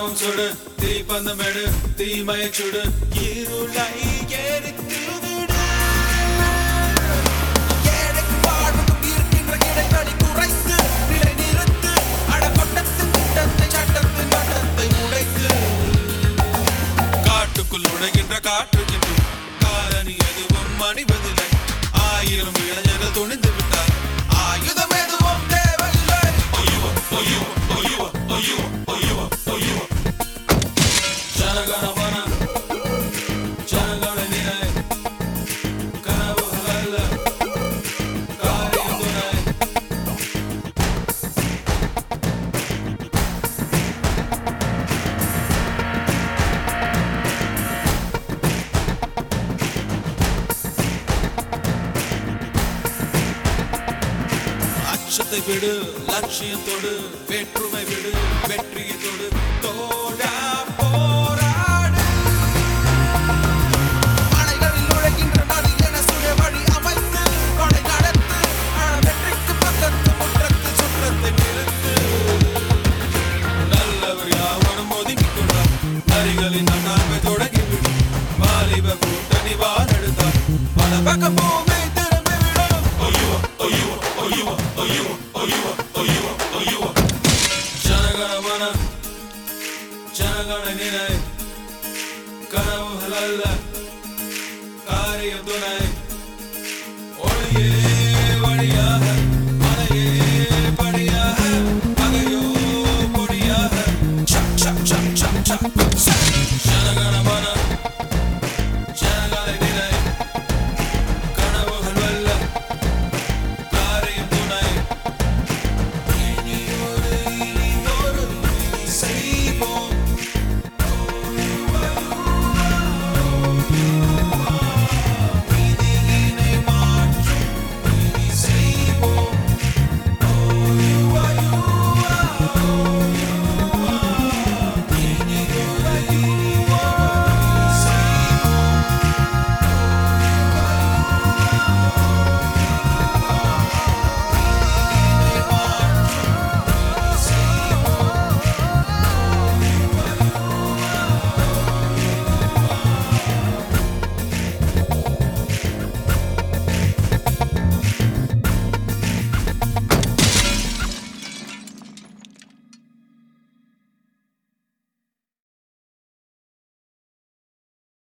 பாவம் சுடு தீப்பந்தமெடு தீமையை சுடு இருளை எரித்து விடு ஏழைக்கு வாழ்வுக்கும் இருக்கின்ற இடைவெளி குறைத்து, நிலை நிறுத்து, அடக்கொட்டத்தின் திட்டத்தை, சட்டத்தின் வட்டத்தை உடைத்து. காட்டுக்குள் நுழைகின்ற காற்றுக்கிட்டு காலனி எதுவும் அணிவதில்லை ஆயிரம் இளைஞர்கள் துணிந்து விட்டார் ஆயுதம் எதுவும் தேவையில்லை. ஜனகணமன ஜனகண நினை கனவுகள் அல்ல காரியம் துணை அச்சத்தை விடு லட்சியத்தோடு வேற்றுமை விடு வெற்றியை தொடு தோழா போராடு அணைகளில் நுழைகின்ற நதி என சுய வழி அமைத்து, கொடை நடத்து, அழ வெற்றிக்கு பக்கத்து முற்றத்து சுற்றத்தை நிறுத்து. நல்லவர் யாவரும் ஒதுங்கிக் கொண்டார் நரிகளின் அண்ணாமை தொடங்கிவிடும் வாலிப கூட்டணி வாழெடுத்தார் பல பக்கம் பூமி